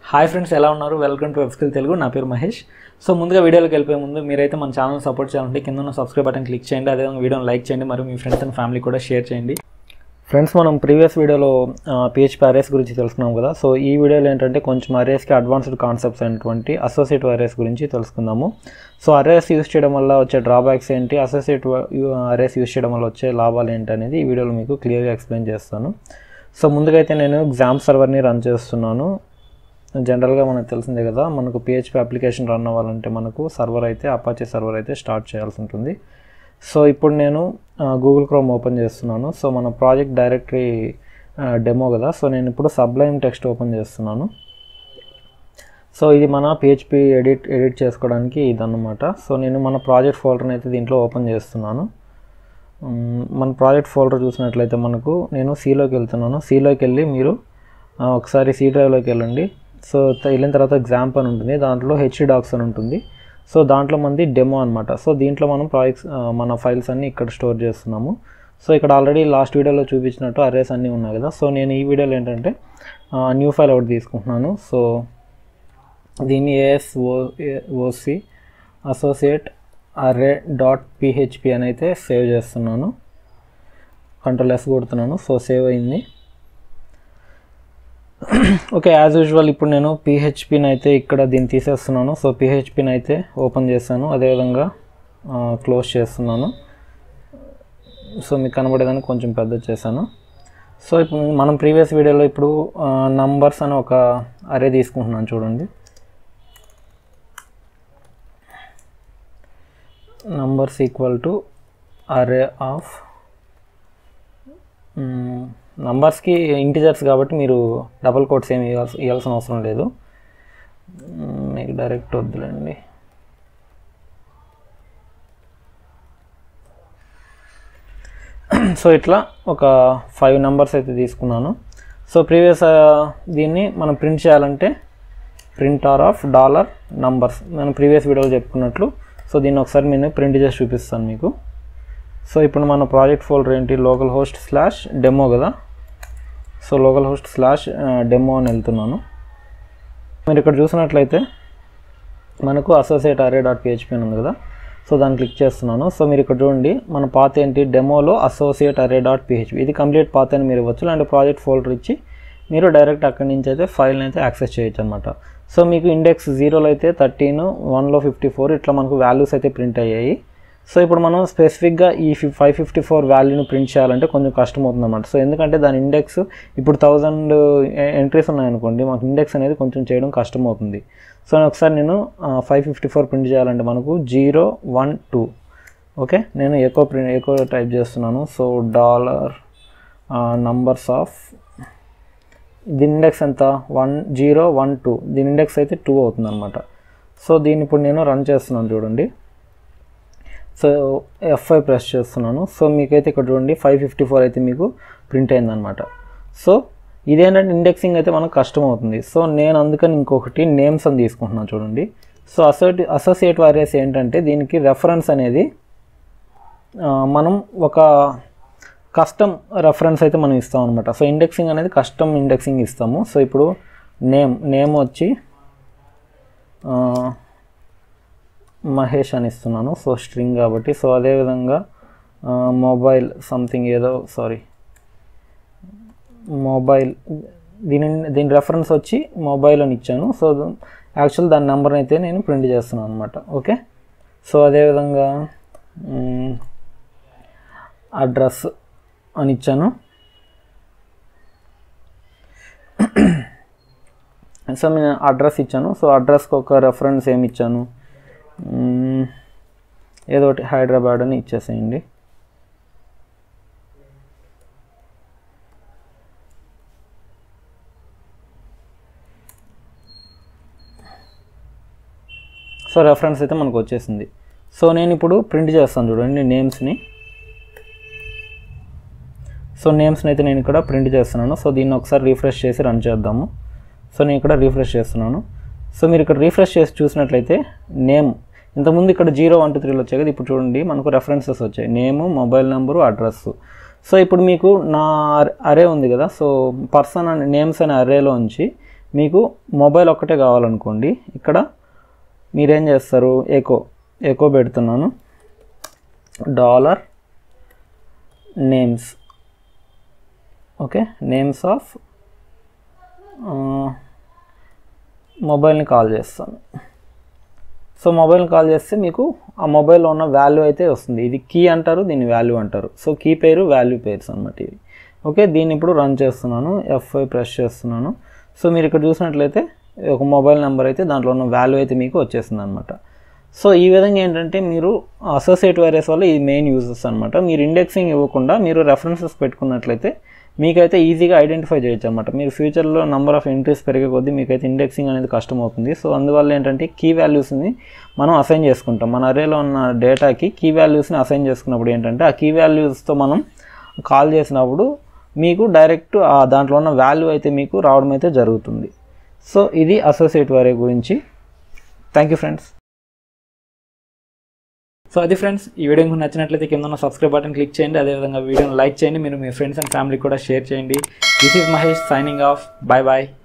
hi friends ఎలా ఉన్నారు welcome to వెబ్స్కిల్ Telugu నా పేరు మహేష్ సో ముందుగా వీడియోలోకి వెళ్ళిపోయే ముందు మీరైతే మన ఛానల్ సపోర్ట్ చేయాలంటే కింద ఉన్న సబ్స్క్రైబ్ బటన్ క్లిక్ చేయండి అదేవిధంగా వీడియోని లైక్ చేయండి మరియు మీ ఫ్రెండ్స్ అండ్ ఫ్యామిలీ కూడా షేర్ చేయండి ఫ్రెండ్స్ మనం ప్రీవియస్ వీడియోలో పిహెచ్పి అరేస్ గురించి తెలుసుకున్నాం కదా సో ఈ వీడియోలో ఏంటంటే కొంచెం అరేస్కి అడ్వాన్స్డ్ కాన్సెప్ట్స్ అయినటువంటి అసోసియేటివ్ అరేస్ గురించి తెలుసుకుందాము సో అరేస్ యూస్ చేయడం వల్ల వచ్చే డ్రాబ్యాక్స్ ఏంటి అసోసియేటివ్ అరేస్ యూస్ చేయడం వల్ల వచ్చే లాభాలు ఏంటి అనేది ఈ వీడియోలో మీకు క్లియర్గా ఎక్స్ప్లెయిన్ చేస్తాను సో ముందుగా అయితే నేను ఎగ్జామ్ సర్వర్ని రన్ చేస్తున్నాను జనరల్గా మనకు తెలిసిందే కదా మనకు పిహెచ్పి అప్లికేషన్ రన్ అవ్వాలంటే మనకు సర్వర్ అయితే అపాచే సర్వర్ అయితే స్టార్ట్ చేయాల్సి ఉంటుంది సో ఇప్పుడు నేను గూగుల్ క్రోమ్ ఓపెన్ చేస్తున్నాను సో మన ప్రాజెక్ట్ డైరెక్టరీ డెమో కదా సో నేను ఇప్పుడు సబ్లైమ్ టెక్స్ట్ ఓపెన్ చేస్తున్నాను సో ఇది మన పిహెచ్పి ఎడిట్ ఎడిట్ చేసుకోవడానికి ఇదన్నమాట సో నేను మన ప్రాజెక్ట్ ఫోల్డర్ని అయితే దీంట్లో ఓపెన్ చేస్తున్నాను మ్, మన ప్రాజెక్ట్ ఫోల్డర్ చూసినట్లయితే మనకు నేను సీలోకి వెళ్తున్నాను సీలోకి వెళ్ళి మీరు ఆ, ఒకసారి సి డ్రైవ్లోకి వెళ్ళండి సో త- వెళ్ళిన తర్వాత ఎగ్జాంప్ అని ఉంటుంది దాంట్లో హెచ్డి డాక్స్ అని ఉంటుంది సో దాంట్లో మంది డెమో అనమాట సో దీంట్లో మనం ప్రాజెక్ట్స్ ఆ, మన ఫైల్స్ అన్నీ ఇక్కడ స్టోర్ చేస్తున్నాము సో ఇక్కడ ఆల్రెడీ లాస్ట్ వీడియోలో చూపించినట్టు అరేస్ అన్నీ ఉన్నాయి కదా సో నేను ఈ వీడియోలో ఏంటంటే న్యూ ఫైల్ ఒకటి తీసుకుంటున్నాను సో దీన్ని ASO OC associate array dot PHP అని అయితే సేవ్ చేస్తున్నాను కంట్రోల్ ఎస్ కొడుతున్నాను సో సేవ్ అయింది ఓకే యాజ్ యూజువల్ ఇప్పుడు నేను పిహెచ్పిని అయితే ఇక్కడ దీన్ని తీసేస్తున్నాను సో పిహెచ్పిని అయితే ఓపెన్ చేశాను అదేవిధంగా క్లోజ్ చేస్తున్నాను సో మీకు కనబడేదానికి కొంచెం పెద్ద చేశాను సో ఇప్పుడు మనం ప్రీవియస్ వీడియోలో ఇప్పుడు నంబర్స్ అని ఒక అరే తీసుకుంటున్నాను చూడండి numbers equal to array of నంబర్స్కి ఇంటిజర్స్ కాబట్టి మీరు డబల్ కోట్స్ ఏమి ఇవ్వాల్సి ఇవ్వాల్సిన అవసరం లేదు మ్మ్, మీకు డైరెక్ట్ వద్దులేండి సో ఇట్లా ఒక ఫైవ్ నెంబర్స్ అయితే తీసుకున్నాను సో ప్రీవియస్ దీన్ని మనం ప్రింట్ చేయాలంటే print R of dollar numbers మనం ప్రీవియస్ వీడియోలో చెప్పుకున్నట్లు సో దీన్ని ఒకసారి నేను ప్రింట్ చేసి చూపిస్తాను మీకు సో ఇప్పుడు మన ప్రాజెక్ట్ ఫోల్డర్ ఏంటి లోకల్ హోస్ట్ స్లాష్ డెమో కదా so local host slash demo అని వెళ్తున్నాను మీరు ఇక్కడ చూసినట్లయితే మనకు అసోసియేట్ అరే డాట్ పిహెచ్పి అని ఉంది కదా సో దాన్ని క్లిక్ చేస్తున్నాను సో మీరు ఇక్కడ చూడండి మన పాత ఏంటి డెమోలో అసోసియేట్ అరే డాట్ పిహెచ్పి ఇది కంప్లీట్ పాత అని మీరు ఇవ్వచ్చు లేదంటే ప్రాజెక్ట్ ఫోల్డర్ ఇచ్చి మీరు డైరెక్ట్ అక్కడి నుంచి అయితే ఫైల్ని అయితే యాక్సెస్ చేయొచ్చు అనమాట సో మీకు ఇండెక్స్ జీరోలో అయితే థర్టీన్ వన్లో ఫిఫ్టీ ఫోర్ ఇట్లా మనకు వాల్యూస్ అయితే ప్రింట్ అయ్యాయి సో ఇప్పుడు మనం స్పెసిఫిక్గా ఈ ఫైవ్ ఫిఫ్టీ ఫోర్ వాల్యూని ప్రింట్ చేయాలంటే కొంచెం కష్టం అవుతుంది అనమాట సో ఎందుకంటే దాని ఇండెక్స్ ఇప్పుడు థౌజండ్ ఎంట్రీస్ ఉన్నాయనుకోండి మాకు ఇండెక్స్ అనేది కొంచెం చేయడం కష్టం అవుతుంది సో ఒకసారి నేను ఫైవ్ ఫిఫ్టీ ఫోర్ ప్రింట్ చేయాలంటే మనకు జీరో వన్ టూ ఓకే నేను ఎకో ప్రింట్ ఎకో టైప్ చేస్తున్నాను సో డాలర్ నంబర్స్ ఆఫ్ దీని ఇండెక్స్ ఎంత వన్ జీరో వన్ టూ దీని ఇండెక్స్ అయితే టూ అవుతుంది అనమాట సో దీన్ని ఇప్పుడు నేను రన్ చేస్తున్నాను చూడండి సో ఎఫ్ఐ ప్రెస్ చేస్తున్నాను సో మీకైతే ఇక్కడ చూడండి ఫైవ్ ఫిఫ్టీ ఫోర్ అయితే మీకు ప్రింట్ అయిందనమాట సో ఇదేంటంటే ఇండెక్సింగ్ అయితే మనకు కష్టం అవుతుంది సో నేను అందుకని ఇంకొకటి నేమ్స్ అని తీసుకుంటున్నాను చూడండి సో అసోటి అసోసియేట్ వారియస్ ఏంటంటే దీనికి రెఫరెన్స్ అనేది ఆ, మనం ఒక కస్టమ్ రెఫరెన్స్ అయితే మనం ఇస్తాం అనమాట సో ఇండెక్సింగ్ అనేది కస్టమ్ ఇండెక్సింగ్ ఇస్తాము సో ఇప్పుడు నేమ్ నేమ్ వచ్చి ఆ, మహేష్ అని ఇస్తున్నాను సో స్ట్రింగ్ కాబట్టి సో అదేవిధంగా మొబైల్ సంథింగ్ ఏదో సారీ మొబైల్ దీని దీని రెఫరెన్స్ వచ్చి మొబైల్ అని ఇచ్చాను సో యాక్చువల్ దాని నెంబర్ని అయితే నేను ప్రింట్ చేస్తున్నాను అనమాట ఓకే సో అదేవిధంగా అడ్రస్ అని ఇచ్చాను సో నేను అడ్రస్ ఇచ్చాను సో అడ్రస్కి ఒక రెఫరెన్స్ ఏమి ఇచ్చాను మ్మ్, ఏదో ఒకటి హైదరాబాద్ అని ఇచ్చేసేయండి సో రెఫరెన్స్ అయితే మనకు వచ్చేసింది సో నేను ఇప్పుడు ప్రింట్ చేస్తాను చూడండి నేమ్స్ని సో నేమ్స్ని అయితే నేను ఇక్కడ ప్రింట్ చేస్తున్నాను సో దీన్ని ఒకసారి రీఫ్రెష్ చేసి రన్ చేద్దాము సో నేను ఇక్కడ రీఫ్రెష్ చేస్తున్నాను సో మీరు ఇక్కడ రీఫ్రెష్ చేసి చూసినట్లయితే నేమ్ ఇంతకుముందు ఇక్కడ జీరో వన్ టూ త్రీలో వచ్చాయి కదా ఇప్పుడు చూడండి మనకు రెఫరెన్సెస్ వచ్చాయి name mobile number address so ఇప్పుడు మీకు నా అరే ఉంది కదా సో పర్సన్ అండ్ నేమ్స్ అనే అరేలో ఉంచి మీకు మొబైల్ ఒక్కటే కావాలనుకోండి ఇక్కడ మీరేం చేస్తారు ఎకో ఎకో పెడుతున్నాను dollar names okay names of మొబైల్ని కాల్ చేస్తాను సో మొబైల్ని కాల్ చేస్తే మీకు ఆ మొబైల్లో ఉన్న వాల్యూ అయితే వస్తుంది ఇది కీ అంటారు దీన్ని వాల్యూ అంటారు సో కీ పేరు వాల్యూ పేర్స్ అనమాట ఇవి ఓకే దీన్ని ఇప్పుడు రన్ చేస్తున్నాను ఎఫ్ ప్రెస్ చేస్తున్నాను సో మీరు ఇక్కడ చూసినట్లయితే ఒక మొబైల్ నెంబర్ అయితే దాంట్లో ఉన్న వాల్యూ అయితే మీకు వచ్చేస్తుంది అనమాట సో ఈ విధంగా ఏంటంటే మీరు అసోసియేట్ వైరస్ వల్ల ఇది మెయిన్ యూజెస్ అనమాట మీరు ఇండెక్సింగ్ ఇవ్వకుండా మీరు రెఫరెన్సెస్ పెట్టుకున్నట్లయితే మీకైతే ఈజీగా ఐడెంటిఫై చేయొచ్చు అనమాట మీరు ఫ్యూచర్లో నెంబర్ ఆఫ్ ఎంట్రీస్ పెరిగే కొద్దీ మీకైతే ఇండెక్సింగ్ అనేది కష్టం అవుతుంది సో అందువల్ల ఏంటంటే కీ వాల్యూస్ని మనం అసైన్ చేసుకుంటాం మన అరేలో ఉన్న డేటాకి కీ వాల్యూస్ని అసైన్ చేసుకున్నప్పుడు ఏంటంటే ఆ కీ వాల్యూస్తో మనం కాల్ చేసినప్పుడు మీకు డైరెక్ట్ ఆ దాంట్లో ఉన్న వాల్యూ అయితే మీకు రావడం అయితే జరుగుతుంది సో ఇది అసోసియేట్ వరే గురించి థ్యాంక్ యూ ఫ్రెండ్స్ సో అది ఫ్రెండ్స్ ఈ వీడియో మీకు నచ్చినట్లయితే కింద ఉన్న సబ్స్క్రైబ్ బటన్ క్లిక్ చేయండి అదేవిధంగా వీడియోని లైక్ చేయండి మీరు మీ ఫ్రెండ్స్ అండ్ ఫ్యామిలీ కూడా షేర్ చేయండి this is Mahesh signing off bye bye